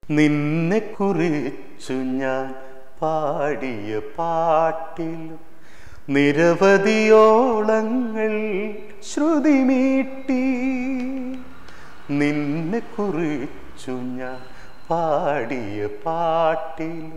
നിന്നെ കുറിച്ചു ഞാൻ പാടിയ പാട്ടിലും നിരവധിയോളങ്ങൾ ശ്രുതി മീട്ടി നിന്നെ കുറിച്ചു ഞാൻ പാടിയ പാട്ടിലും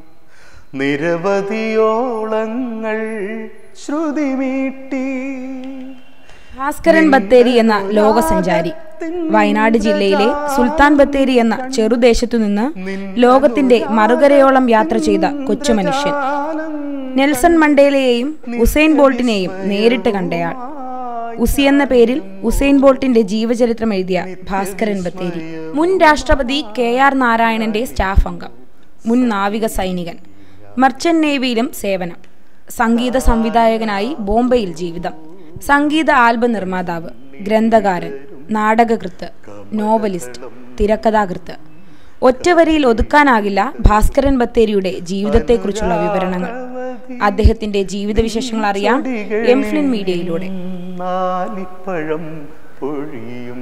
നിരവധിയോളങ്ങൾ ശ്രുതി മീട്ടി ഭാസ്കരൻ ബത്തേരി എന്ന ലോകസഞ്ചാരി വയനാട് ജില്ലയിലെ സുൽത്താൻ ബത്തേരി എന്ന ചെറുദേശത്തു നിന്ന് ലോകത്തിന്റെ മറുകരയോളം യാത്ര ചെയ്ത കൊച്ചുമനുഷ്യൻ നെൽസൺ മണ്ടേലയെയും ഉസൈൻ ബോൾട്ടിനെയും നേരിട്ട് കണ്ടയാൾ ഉസി എന്ന പേരിൽ ഉസൈൻ ബോൾട്ടിന്റെ ജീവചരിത്രം എഴുതിയ ഭാസ്കരൻ ബത്തേരി മുൻ രാഷ്ട്രപതി കെ ആർ നാരായണന്റെ സ്റ്റാഫ് അംഗം മുൻ നാവിക സൈനികൻ മർച്ചന്റ് നേവിയിലും സേവനം സംഗീത സംവിധായകനായി ബോംബെയിൽ ജീവിതം സംഗീത ആൽബം നിർമ്മാതാവ് ഗ്രന്ഥകാരൻ നാടകകൃത്ത് നോവലിസ്റ്റ് തിരക്കഥാകൃത്ത് ഒറ്റവരിയിൽ ഒതുക്കാനാകില്ല ഭാസ്കരൻ ബത്തേരിയുടെ ജീവിതത്തെക്കുറിച്ചുള്ള വിവരണങ്ങൾ അദ്ദേഹത്തിന്റെ ജീവിതവിശേഷങ്ങൾ അറിയാം എംഫ്ലിൻ മീഡിയയിലൂടെ നാലിപ്പഴം പൊഴിയും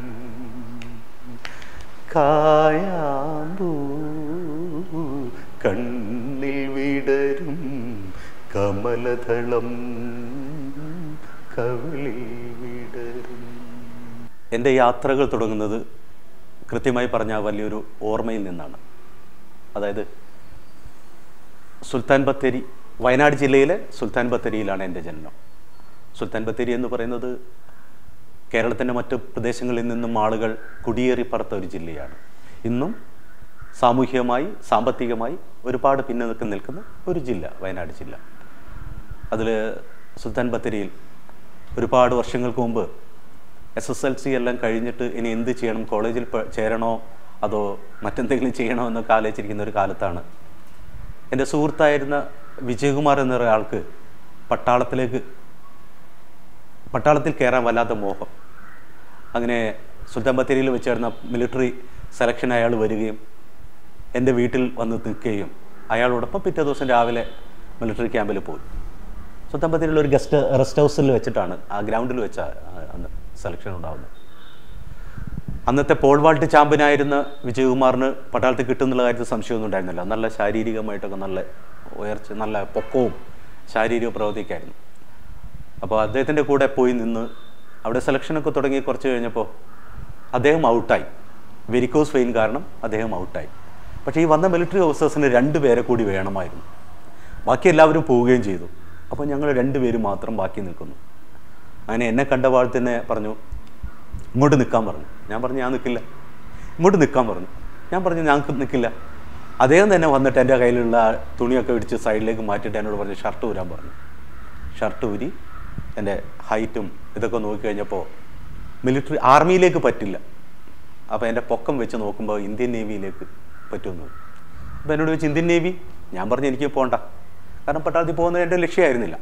കായാമ്പൂ കണ്ണിൽ വിടരും കമലദളം കവിളിൽ വിടരും എൻ്റെ യാത്രകൾ തുടങ്ങുന്നത് കൃത്യമായി പറഞ്ഞാൽ വലിയൊരു ഓർമ്മയിൽ നിന്നാണ് അതായത് സുൽത്താൻ ബത്തേരി വയനാട് ജില്ലയിലെ സുൽത്താൻ ബത്തേരിയിലാണ് എൻ്റെ ജനനം സുൽത്താൻ ബത്തേരി എന്ന് പറയുന്നത് കേരളത്തിൻ്റെ മറ്റ് പ്രദേശങ്ങളിൽ നിന്നും ആളുകൾ കുടിയേറി പറത്ത ഒരു ജില്ലയാണ് ഇന്നും സാമൂഹികമായി സാമ്പത്തികമായി ഒരുപാട് പിന്നോക്കം നിൽക്കുന്ന ഒരു ജില്ല വയനാട് ജില്ല അതിൽ സുൽത്താൻ ബത്തേരിയിൽ ഒരുപാട് വർഷങ്ങൾക്ക് മുമ്പ് എസ് എസ് എൽ സി എല്ലാം കഴിഞ്ഞിട്ട് ഇനി എന്ത് ചെയ്യണം കോളേജിൽ പ- ചേരണോ അതോ മറ്റെന്തെങ്കിലും ചെയ്യണോ എന്നൊക്കെ ആലോചിച്ചിരിക്കുന്ന ഒരു കാലത്താണ് എൻ്റെ സുഹൃത്തായിരുന്ന വിജയകുമാർ എന്ന ഒരാൾക്ക് പട്ടാളത്തിലേക്ക് പട്ടാളത്തിൽ കയറാൻ വല്ലാത്ത മോഹം അങ്ങനെ സുൽത്താൻ ബത്തേരിയിൽ വെച്ച് നടന്ന മിലിറ്ററി സെലക്ഷൻ അയാൾ വരികയും എൻ്റെ വീട്ടിൽ വന്ന് നിൽക്കുകയും അയാളോടൊപ്പം പിറ്റേ ദിവസം രാവിലെ മിലിറ്ററി ക്യാമ്പിൽ പോയി സുൽത്താൻ ബത്തേരിയിൽ ഒരു ഗസ്റ്റ് റെസ്റ്റ് ഹൗസിൽ വെച്ചിട്ടാണ് ആ ഗ്രൗണ്ടിൽ വെച്ച അന്ന് സെലക്ഷൻ ഉണ്ടാകുന്നത് അന്നത്തെ പോൾ വാൾട്ട് ചാമ്പ്യനായിരുന്ന വിജയകുമാറിന് പട്ടാളത്തിൽ കിട്ടുന്നുള്ള കാര്യത്തിൽ സംശയമൊന്നും ഉണ്ടായിരുന്നില്ല നല്ല ശാരീരികമായിട്ടൊക്കെ നല്ല ഉയർച്ച നല്ല പൊക്കവും ശാരീരിക പ്രവൃത്തിക്കായിരുന്നു അപ്പോൾ അദ്ദേഹത്തിൻ്റെ കൂടെ പോയി നിന്ന് അവിടെ സെലക്ഷനൊക്കെ തുടങ്ങി കുറച്ച് കഴിഞ്ഞപ്പോൾ അദ്ദേഹം ഔട്ടായി വെരിക്കോസ് വെയിൻ കാരണം അദ്ദേഹം ഔട്ടായി പക്ഷേ ഈ വന്ന മിലിറ്ററി ഓഫീസേഴ്സിന് രണ്ട് പേരെ കൂടി വേണമായിരുന്നു ബാക്കി എല്ലാവരും പോവുകയും ചെയ്തു അപ്പോൾ ഞങ്ങൾ രണ്ടുപേരും മാത്രം ബാക്കി നിൽക്കുന്നു അങ്ങനെ എന്നെ കണ്ട പാട് തന്നെ പറഞ്ഞു ഇങ്ങോട്ട് നിൽക്കാൻ പറഞ്ഞു ഞാൻ പറഞ്ഞു ഞാൻ നിൽക്കില്ല ഇങ്ങോട്ട് നിൽക്കാൻ പറഞ്ഞു ഞാൻ പറഞ്ഞു ഞങ്ങൾക്ക് നിൽക്കില്ല അദ്ദേഹം തന്നെ വന്നിട്ട് എൻ്റെ കയ്യിലുള്ള ആ തുണിയൊക്കെ ഇടിച്ച് സൈഡിലേക്ക് മാറ്റിയിട്ട് എന്നോട് പറഞ്ഞു ഷർട്ട് ഊരാൻ പറഞ്ഞു ഷർട്ട് ഊരി എൻ്റെ ഹൈറ്റും ഇതൊക്കെ നോക്കിക്കഴിഞ്ഞപ്പോൾ മിലിറ്ററി ആർമിയിലേക്ക് പറ്റില്ല അപ്പോൾ എൻ്റെ പൊക്കം വെച്ച് നോക്കുമ്പോൾ ഇന്ത്യൻ നേവിയിലേക്ക് പറ്റുമെന്ന് അപ്പോൾ എന്നോട് ചോദിച്ചു ഇന്ത്യൻ നേവി ഞാൻ പറഞ്ഞു എനിക്ക് പോകണ്ട കാരണം പട്ടാളത്തിൽ പോകുന്നത് എൻ്റെ ലക്ഷ്യമായിരുന്നില്ല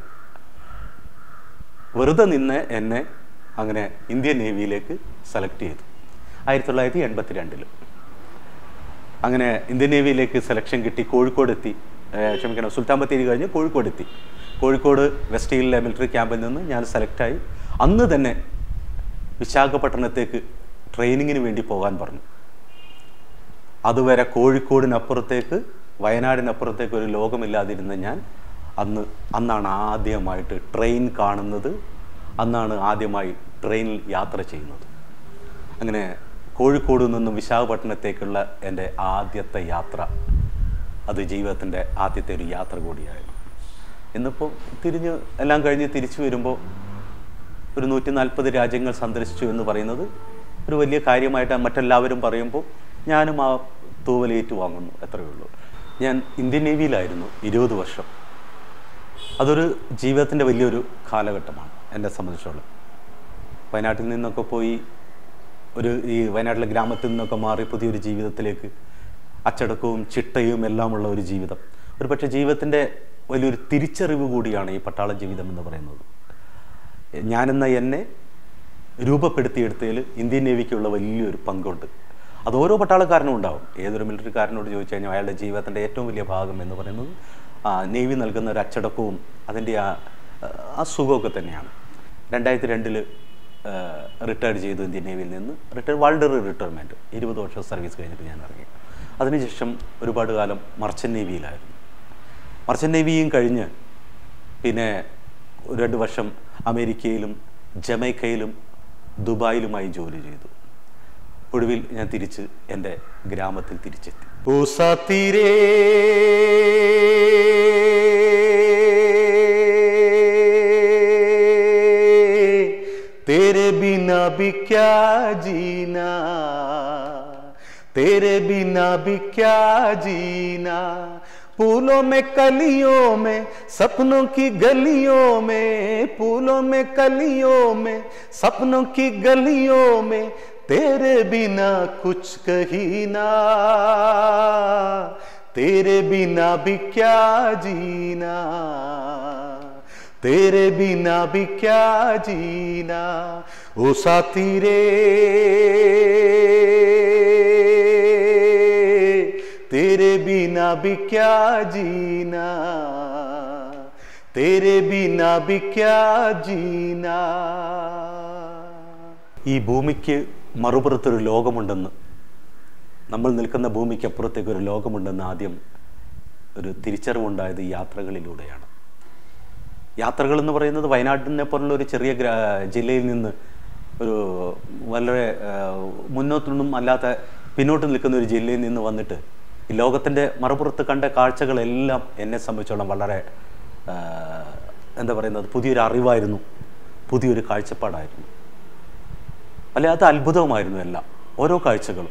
വെറുതെ നിന്ന് എന്നെ അങ്ങനെ ഇന്ത്യൻ നേവിയിലേക്ക് സെലക്ട് ചെയ്തു ആയിരത്തി തൊള്ളായിരത്തി എൺപത്തി രണ്ടിൽ അങ്ങനെ ഇന്ത്യൻ നേവിയിലേക്ക് സെലക്ഷൻ കിട്ടി കോഴിക്കോട് എത്തി ഏഹ് ക്ഷമിക്കണം സുൽത്താൻ ബത്തേരി കഴിഞ്ഞ് കോഴിക്കോട് എത്തി കോഴിക്കോട് വെസ്റ്റ് ഹില്ലിലെ മിലിറ്ററി ക്യാമ്പിൽ നിന്ന് ഞാൻ സെലക്റ്റായി അന്ന് തന്നെ വിശാഖപട്ടണത്തേക്ക് ട്രെയിനിങ്ങിന് വേണ്ടി പോകാൻ പറഞ്ഞു അതുവരെ കോഴിക്കോടിനപ്പുറത്തേക്ക് വയനാടിനപ്പുറത്തേക്ക് ഒരു ലോകമില്ലാതിരുന്ന ഞാൻ അന്ന് അന്നാണ് ആദ്യമായിട്ട് ട്രെയിൻ കാണുന്നത് അന്നാണ് ആദ്യമായി ട്രെയിനിൽ യാത്ര ചെയ്യുന്നത് അങ്ങനെ കോഴിക്കോട് നിന്നും വിശാഖപട്ടണത്തേക്കുള്ള എൻ്റെ ആദ്യത്തെ യാത്ര അത് ജീവിതത്തിൻ്റെ ആദ്യത്തെ ഒരു യാത്ര കൂടിയായിരുന്നു ഇന്നിപ്പോൾ തിരിഞ്ഞ് എല്ലാം കഴിഞ്ഞ് തിരിച്ചു വരുമ്പോൾ ഒരു നൂറ്റി നാൽപ്പത് രാജ്യങ്ങൾ സന്ദർശിച്ചു എന്ന് പറയുന്നത് ഒരു വലിയ കാര്യമായിട്ട് മറ്റെല്ലാവരും പറയുമ്പോൾ ഞാനും ആ തൂവലേറ്റ് വാങ്ങുന്നു എത്രയേ ഉള്ളൂ ഞാൻ ഇന്ത്യൻ നേവിയിലായിരുന്നു ഇരുപത് വർഷം അതൊരു ജീവിതത്തിൻ്റെ വലിയൊരു കാലഘട്ടമാണ് എന്നെ സംബന്ധിച്ചോളം വയനാട്ടിൽ നിന്നൊക്കെ പോയി ഒരു ഈ വയനാട്ടിലെ ഗ്രാമത്തിൽ നിന്നൊക്കെ മാറി പുതിയൊരു ജീവിതത്തിലേക്ക് അച്ചടക്കവും ചിട്ടയും എല്ലാമുള്ള ഒരു ജീവിതം ഒരു പക്ഷേ ജീവിതത്തിൻ്റെ വലിയൊരു തിരിച്ചറിവ് കൂടിയാണ് ഈ പട്ടാള ജീവിതം എന്ന് പറയുന്നത് ഞാനെന്ന എന്നെ രൂപപ്പെടുത്തിയെടുത്തതിൽ ഇന്ത്യൻ നേവിക്കുള്ള വലിയൊരു പങ്കുണ്ട് അത് ഓരോ പട്ടാളക്കാരനും ഉണ്ടാവും ഏതൊരു മിലിറ്ററിക്കാരനോട് ചോദിച്ചു കഴിഞ്ഞാൽ അയാളുടെ ജീവിതത്തിൻ്റെ ഏറ്റവും വലിയ ഭാഗം എന്ന് പറയുന്നത് ആ നേവി നൽകുന്ന ഒരു അച്ചടക്കവും അതിൻ്റെ ആ ആ സുഖമൊക്കെ തന്നെയാണ് രണ്ടായിരത്തി രണ്ടിൽ റിട്ടയർ ചെയ്തു ഇന്ത്യൻ നേവിയിൽ നിന്ന് റിട്ടയർ വളരെ റിട്ടയർമെൻറ്റ് ഇരുപത് വർഷം സർവീസ് കഴിഞ്ഞിട്ട് ഞാൻ ഇറങ്ങി അതിനുശേഷം ഒരുപാട് കാലം മർച്ചൻ്റ് നേവിയിലായിരുന്നു മർച്ചൻ്റ് നേവിയും കഴിഞ്ഞ് പിന്നെ ഒരു രണ്ട് വർഷം അമേരിക്കയിലും ജമൈക്കയിലും ദുബായിലുമായി ജോലി ചെയ്തു ഒടുവിൽ ഞാൻ തിരിച്ച് എൻ്റെ ഗ്രാമത്തിൽ തിരിച്ചെത്തി പൂസാത്തീരേ तेरे बिना भी क्या जीना तेरे बिना भी क्या जीना फूलों में कलियों में सपनों की गलियों में फूलों में कलियों में सपनों की गलियों में तेरे बिना कुछ कही ना तेरे बिना भी क्या जीना तेरे बिना भी क्या जीना ओ साथी रे तेरे बिना भी क्या जीना तेरे बिना भी क्या जीना ഈ ഭൂമിക്ക് മറുപുറത്തൊരു ലോകമുണ്ടെന്ന് നമ്മൾ നിൽക്കുന്ന ഭൂമിക്ക് അപ്പുറത്തേക്ക് ഒരു ലോകമുണ്ടെന്ന് ആദ്യം ഒരു തിരിച്ചറിവുണ്ടായത് ഈ യാത്രകളിലൂടെയാണ് യാത്രകൾ എന്ന് പറയുന്നത് വയനാട്ടിനെ പോലുള്ള ഒരു ചെറിയ ഗ്രാ ജില്ലയിൽ നിന്ന് ഒരു വളരെ ആ, മുന്നോട്ടൊന്നും അല്ലാത്ത പിന്നോട്ട് നിൽക്കുന്ന ഒരു ജില്ലയിൽ നിന്ന് വന്നിട്ട് ഈ ലോകത്തിൻ്റെ മറുപുറത്ത് കണ്ട കാഴ്ചകളെല്ലാം എന്നെ സംബന്ധിച്ചോളം വളരെ ആ, എന്താ പറയുന്നത് പുതിയൊരു അറിവായിരുന്നു പുതിയൊരു കാഴ്ചപ്പാടായിരുന്നു അല്ലെ അത് അത്ഭുതവുമായിരുന്നു എല്ലാം ഓരോ കാഴ്ചകളും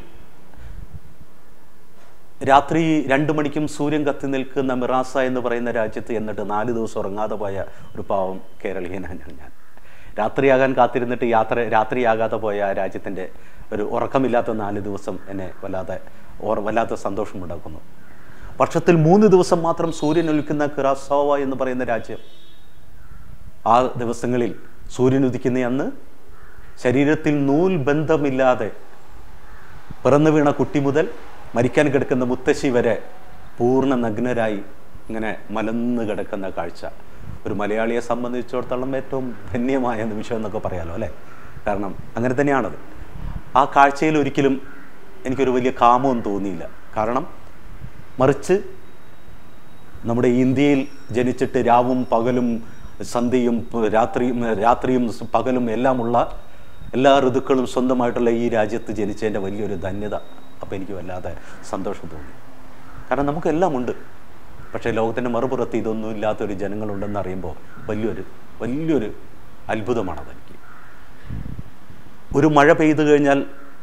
രാത്രി രണ്ട് മണിക്കും സൂര്യൻ കത്തി നിൽക്കുന്ന മിറാസ എന്ന് പറയുന്ന രാജ്യത്ത് എന്നിട്ട് നാല് ദിവസം ഉറങ്ങാതെ പോയ ഒരു പാവം കേരളീയനാണ് ഞാൻ ഞാൻ രാത്രിയാകാൻ കാത്തിരുന്നിട്ട് യാത്ര രാത്രിയാകാതെ പോയ ആ രാജ്യത്തിൻ്റെ ഒരു ഉറക്കമില്ലാത്ത നാല് ദിവസം എന്നെ വല്ലാതെ ഓർ വല്ലാത്ത സന്തോഷമുണ്ടാക്കുന്നു വർഷത്തിൽ മൂന്ന് ദിവസം മാത്രം സൂര്യൻ ഒലിക്കുന്ന കിറാസോവ എന്ന് പറയുന്ന രാജ്യം ആ ദിവസങ്ങളിൽ സൂര്യൻ ഉദിക്കുന്ന അന്ന് ശരീരത്തിൽ നൂൽ ബന്ധമില്ലാതെ പിറന്നു വീണ കുട്ടി മുതൽ മരിക്കാൻ കിടക്കുന്ന മുത്തശ്ശി വരെ പൂർണ്ണ നഗ്നരായി ഇങ്ങനെ മലന്ന് കിടക്കുന്ന കാഴ്ച ഒരു മലയാളിയെ സംബന്ധിച്ചിടത്തോളം ഏറ്റവും ധന്യമായ നിമിഷം എന്നൊക്കെ പറയാലോ അല്ലേ കാരണം അങ്ങനെ തന്നെയാണത് ആ കാഴ്ചയിൽ ഒരിക്കലും എനിക്കൊരു വലിയ കാമവും തോന്നിയില്ല കാരണം മറിച്ച് നമ്മുടെ ഇന്ത്യയിൽ ജനിച്ചിട്ട് രാവും പകലും സന്ധ്യയും പ- രാത്രിയും രാത്രിയും സ് പകലും എല്ലാമുള്ള എല്ലാ ഋതുക്കളും സ്വന്തമായിട്ടുള്ള ഈ രാജ്യത്ത് ജനിച്ചതിൻ്റെ വലിയൊരു ധന്യത അപ്പോൾ എനിക്ക് വല്ലാതെ സന്തോഷം തോന്നി കാരണം നമുക്കെല്ലാം ഉണ്ട് പക്ഷേ ലോകത്തിൻ്റെ മറുപുറത്ത് ഇതൊന്നും ഇല്ലാത്തൊരു ജനങ്ങളുണ്ടെന്ന് അറിയുമ്പോൾ വലിയൊരു വലിയൊരു അത്ഭുതമാണതെനിക്ക് ഒരു മഴ പെയ്തു കഴിഞ്ഞാൽ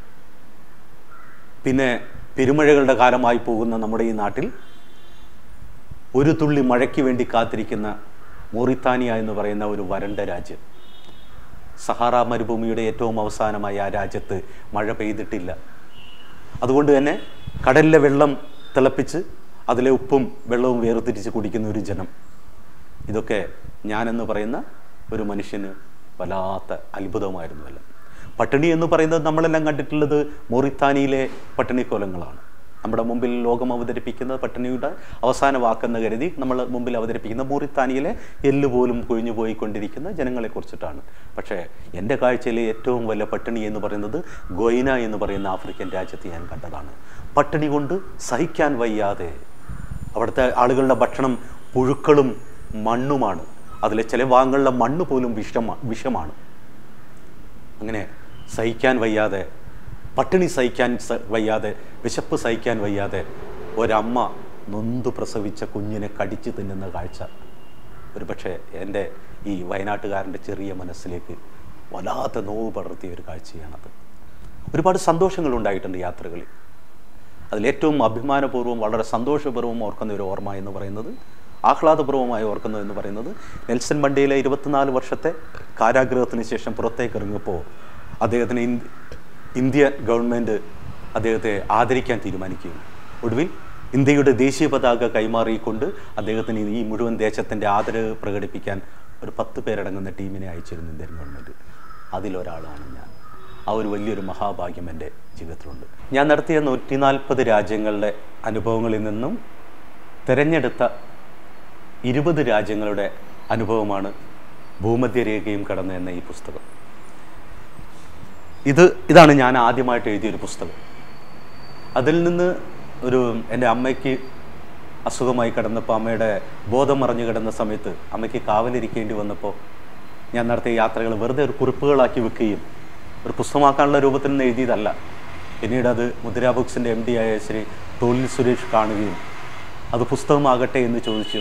പിന്നെ പെരുമഴകളുടെ കാലമായി പോകുന്ന നമ്മുടെ ഈ നാട്ടിൽ ഒരു തുള്ളി മഴയ്ക്ക് വേണ്ടി കാത്തിരിക്കുന്ന മോറിത്താനിയ എന്ന് പറയുന്ന ഒരു വരണ്ട രാജ്യം സഹാറ മരുഭൂമിയുടെ ഏറ്റവും അവസാനമായി ആ രാജ്യത്ത് മഴ പെയ്തിട്ടില്ല അതുകൊണ്ട് തന്നെ കടലിലെ വെള്ളം തിളപ്പിച്ച് അതിലെ ഉപ്പും വെള്ളവും വേർതിരിച്ച് കുടിക്കുന്ന ഒരു ജനം ഇതൊക്കെ ഞാനെന്ന് പറയുന്ന ഒരു മനുഷ്യന് വല്ലാത്ത അത്ഭുതമായിരുന്നുവല്ല പട്ടിണി എന്ന് പറയുന്നത് നമ്മളെല്ലാം കണ്ടിട്ടുള്ളത് മോറിത്താനിയിലെ പട്ടിണിക്കോലങ്ങളാണ് നമ്മുടെ മുമ്പിൽ ലോകം അവതരിപ്പിക്കുന്ന പട്ടിണിയുടെ അവസാന വാക്കെന്ന് കരുതി നമ്മൾ മുമ്പിൽ അവതരിപ്പിക്കുന്ന മോറിത്താനിയിലെ എല്ല് പോലും കൊഴിഞ്ഞു പോയിക്കൊണ്ടിരിക്കുന്ന ജനങ്ങളെ കുറിച്ചിട്ടാണ് പക്ഷേ എൻ്റെ കാഴ്ചയിലെ ഏറ്റവും വലിയ പട്ടിണി എന്ന് പറയുന്നത് ഗൊയ്ന എന്ന് പറയുന്ന ആഫ്രിക്കൻ രാജ്യത്ത് ഞാൻ കണ്ടതാണ് പട്ടിണി കൊണ്ട് സഹിക്കാൻ വയ്യാതെ അവിടുത്തെ ആളുകളുടെ ഭക്ഷണം പുഴുക്കളും മണ്ണുമാണ് അതിലെ ചില ഭാഗങ്ങളിലെ മണ്ണ് പോലും വിഷമ വിഷമാണ് അങ്ങനെ സഹിക്കാൻ വയ്യാതെ പട്ടിണി സഹിക്കാൻ സ- വയ്യാതെ വിശപ്പ് സഹിക്കാൻ വയ്യാതെ ഒരമ്മ നൊന്തു പ്രസവിച്ച കുഞ്ഞിനെ കടിച്ചു തിന്നുന്ന കാഴ്ച ഒരു പക്ഷേ എൻ്റെ ഈ വയനാട്ടുകാരൻ്റെ ചെറിയ മനസ്സിലേക്ക് വല്ലാത്ത നോവ് പടർത്തിയ ഒരു കാഴ്ചയാണത് ഒരുപാട് സന്തോഷങ്ങൾ ഉണ്ടായിട്ടുണ്ട് യാത്രകളിൽ അതിലേറ്റവും അഭിമാനപൂർവ്വം വളരെ സന്തോഷപൂർവ്വം ഓർക്കുന്ന ഒരു ഓർമ്മ എന്ന് പറയുന്നത് ആഹ്ലാദപൂർവ്വമായി ഓർക്കുന്നത് എന്ന് പറയുന്നത് നെൽസൺ മണ്ടയിലെ ഇരുപത്തിനാല് വർഷത്തെ കാരാഗ്രഹത്തിന് ശേഷം പുറത്തേക്ക് ഇറങ്ങിയപ്പോൾ അദ്ദേഹത്തിന് ഇന്ത്യ ഇന്ത്യ ഗവൺമെൻറ് അദ്ദേഹത്തെ ആദരിക്കാൻ തീരുമാനിക്കുകയും ഒടുവിൽ ഇന്ത്യയുടെ ദേശീയ പതാക കൈമാറിക്കൊണ്ട് അദ്ദേഹത്തിന് ഈ മുഴുവൻ ദേശത്തിൻ്റെ ആദരവ് പ്രകടിപ്പിക്കാൻ ഒരു പത്ത് പേരടങ്ങുന്ന ടീമിനെ അയച്ചിരുന്നു ഇന്ത്യൻ ഗവൺമെൻറ് അതിലൊരാളാണ് ഞാൻ ആ ഒരു വലിയൊരു മഹാഭാഗ്യം എൻ്റെ ജീവിതത്തിലുണ്ട് ഞാൻ നടത്തിയ നൂറ്റി നാൽപ്പത് രാജ്യങ്ങളുടെ അനുഭവങ്ങളിൽ നിന്നും തിരഞ്ഞെടുത്ത ഇരുപത് രാജ്യങ്ങളുടെ അനുഭവമാണ് ഭൂമധ്യരേഖയും കടന്ന് എന്ന ഈ പുസ്തകം ഇത് ഇതാണ് ഞാൻ ആദ്യമായിട്ട് എഴുതിയൊരു പുസ്തകം അതിൽ നിന്ന് ഒരു എൻ്റെ അമ്മയ്ക്ക് അസുഖമായി കിടന്നപ്പോൾ അമ്മയുടെ ബോധം മറിഞ്ഞു കിടന്ന സമയത്ത് അമ്മയ്ക്ക് കാവലിരിക്കേണ്ടി വന്നപ്പോൾ ഞാൻ നടത്തിയ യാത്രകൾ വെറുതെ ഒരു കുറിപ്പുകളാക്കി വെക്കുകയും ഒരു പുസ്തകമാക്കാനുള്ള രൂപത്തിൽ നിന്ന് എഴുതിയതല്ല പിന്നീട് അത് മുദ്രാ ബുക്സിൻ്റെ എം ഡി ആയ ശ്രീ തോലിൽ സുരേഷ് കാണുകയും അത് പുസ്തകമാകട്ടെ എന്ന് ചോദിച്ചു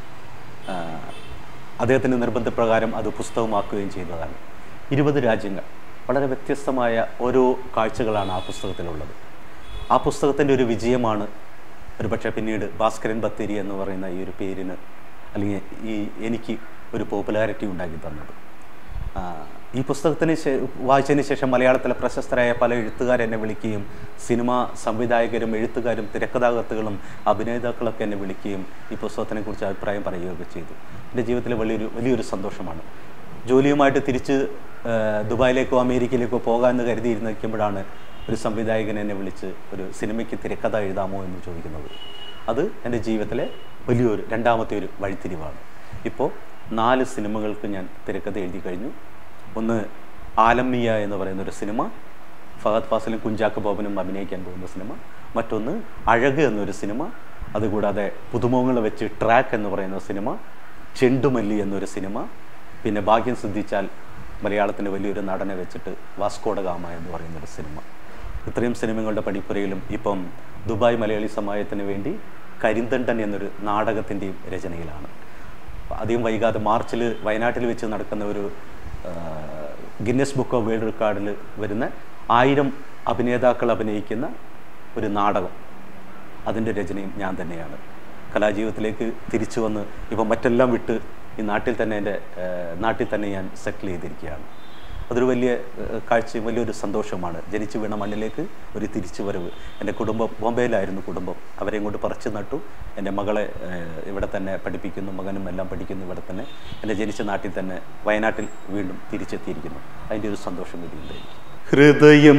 ആ, അദ്ദേഹത്തിൻ്റെ നിർബന്ധപ്രകാരം അത് പുസ്തകമാക്കുകയും ചെയ്തതാണ് ഇരുപത് രാജ്യങ്ങൾ വളരെ വ്യത്യസ്തമായ ഓരോ കാഴ്ചകളാണ് ആ പുസ്തകത്തിലുള്ളത് ആ പുസ്തകത്തിൻ്റെ ഒരു വിജയമാണ് ഒരു പക്ഷേ പിന്നീട് ഭാസ്കരൻ ബത്തേരി എന്ന് പറയുന്ന ഈ ഒരു പേരിന് അല്ലെങ്കിൽ ഈ എനിക്ക് ഒരു പോപ്പുലാരിറ്റി ഉണ്ടാക്കി തന്നത് ആ, ഈ പുസ്തകത്തിന് ശേ- വായിച്ചതിന് ശേഷം മലയാളത്തിലെ പ്രശസ്തരായ പല എഴുത്തുകാരെന്നെ വിളിക്കുകയും സിനിമാ സംവിധായകരും എഴുത്തുകാരും തിരക്കഥാകൃത്തുകളും അഭിനേതാക്കളൊക്കെ എന്നെ വിളിക്കുകയും ഈ പുസ്തകത്തിനെക്കുറിച്ച് അഭിപ്രായം പറയുകയൊക്കെ ചെയ്തു എൻ്റെ ജീവിതത്തിലെ വലിയൊരു വലിയൊരു സന്തോഷമാണ് ജോലിയുമായിട്ട് തിരിച്ച് ആ, ദുബായിലേക്കോ അമേരിക്കയിലേക്കോ പോകാമെന്ന് കരുതിയിരുന്നിരിക്കുമ്പോഴാണ് ഒരു സംവിധായകൻ എന്നെ വിളിച്ച് ഒരു സിനിമയ്ക്ക് തിരക്കഥ എഴുതാമോ എന്ന് ചോദിക്കുന്നത് അത് എൻ്റെ ജീവിതത്തിലെ വലിയൊരു രണ്ടാമത്തെ ഒരു വഴിത്തിരിവാണ് ഇപ്പോൾ നാല് സിനിമകൾക്ക് ഞാൻ തിരക്കഥ എഴുതി കഴിഞ്ഞു ഒന്ന് ആലമിയ എന്ന് പറയുന്ന ഒരു സിനിമ ഫഹദ് ഫാസിലും കുഞ്ചാക്കോ ബോബനും അഭിനയിക്കാൻ പോകുന്ന സിനിമ മറ്റൊന്ന് അഴക് എന്നൊരു സിനിമ അതുകൂടാതെ പുതുമുഖങ്ങൾ വെച്ച് ട്രാക്ക് എന്ന് പറയുന്ന സിനിമ ചെണ്ടുമല്ലി എന്നൊരു സിനിമ പിന്നെ ഭാഗ്യം സിദ്ധിച്ചാൽ മലയാളത്തിൻ്റെ വലിയൊരു നടനെ വെച്ചിട്ട് വാസ്കോഡ ഗാമ എന്ന് പറയുന്നൊരു സിനിമ ഇത്രയും സിനിമകളുടെ പണിപ്പുരയിലും ഇപ്പം ദുബായ് മലയാളി സമാജത്തിന് വേണ്ടി കരിന്തണ്ടൻ എന്നൊരു നാടകത്തിൻ്റെയും രചനയിലാണ് അധികം വൈകാതെ മാർച്ചിൽ വയനാട്ടിൽ വെച്ച് നടക്കുന്ന ഒരു ആ, ഗിന്നസ് ബുക്ക് ഓഫ് വേൾഡ് റെക്കോർഡിൽ വരുന്ന ആയിരം അഭിനേതാക്കൾ അഭിനയിക്കുന്ന ഒരു നാടകം അതിൻ്റെ രചനയും ഞാൻ തന്നെയാണ് കലാജീവിതത്തിലേക്ക് തിരിച്ചു വന്ന് ഇപ്പം മറ്റെല്ലാം വിട്ട് ഈ നാട്ടിൽ തന്നെ എൻ്റെ ആ, നാട്ടിൽ തന്നെ ഞാൻ സെറ്റിൽ ചെയ്തിരിക്കുകയാണ് അതൊരു വലിയ ആ, കാഴ്ചയും വലിയൊരു സന്തോഷമാണ് ജനിച്ചു വീണ മണ്ണിലേക്ക് ഒരു തിരിച്ചു വരവ് എൻ്റെ കുടുംബം ബോംബെയിലായിരുന്നു കുടുംബം അവരെ ഇങ്ങോട്ട് പറിച്ചു നട്ടു എൻ്റെ മകളെ ആ, ഇവിടെ തന്നെ പഠിപ്പിക്കുന്നു മകനും എല്ലാം പഠിക്കുന്നു ഇവിടെ തന്നെ എൻ്റെ ജനിച്ച നാട്ടിൽ തന്നെ വയനാട്ടിൽ വീണ്ടും തിരിച്ചെത്തിയിരിക്കുന്നു അതിൻ്റെ ഒരു സന്തോഷം കൂടിയുണ്ട് എനിക്ക് ഹൃദയം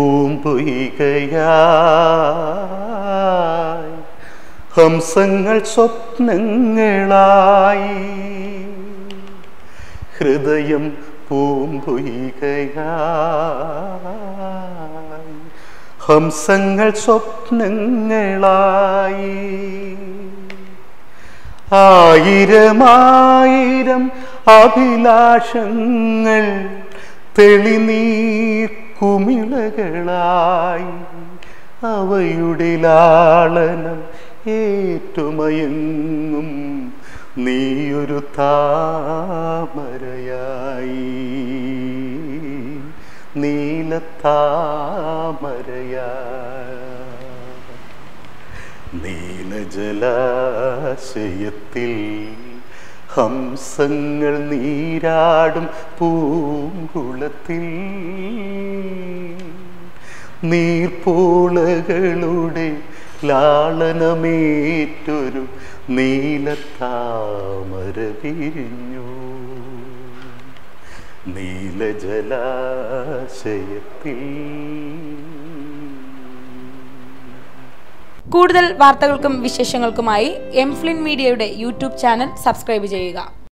പൂമ്പൊയ്കയായി ഹംസങ്ങൾ സ്വപ്നങ്ങളായി ഹൃദയം പൂമ്പൊയ്കയായി ഹംസങ്ങൾ സ്വപ്നങ്ങളായി ആയിരമായിരം അഭിലാഷങ്ങൾ തെളിനീർക്കുമിളകളായി അവയുടെ ലാളനം ഏറ്റുമയങ്ങും നീയൊരു താമരയായി നീലത്താമരയായി നീലജലാശയത്തിൽ ഹംസങ്ങൾ നീരാടും പൂങ്കുളത്തിൽ നീർപ്പോളകളുടെ ലാളനമേറ്റൊരു നീലത്താമര വിരിഞ്ഞു നീലജലാശയത്തിൽ കൂടുതൽ വാർത്തകൾക്കും വിശേഷങ്ങൾക്കുമായി എംഫ്ലിൻ മീഡിയയുടെ യൂട്യൂബ് ചാനൽ സബ്സ്ക്രൈബ് ചെയ്യുക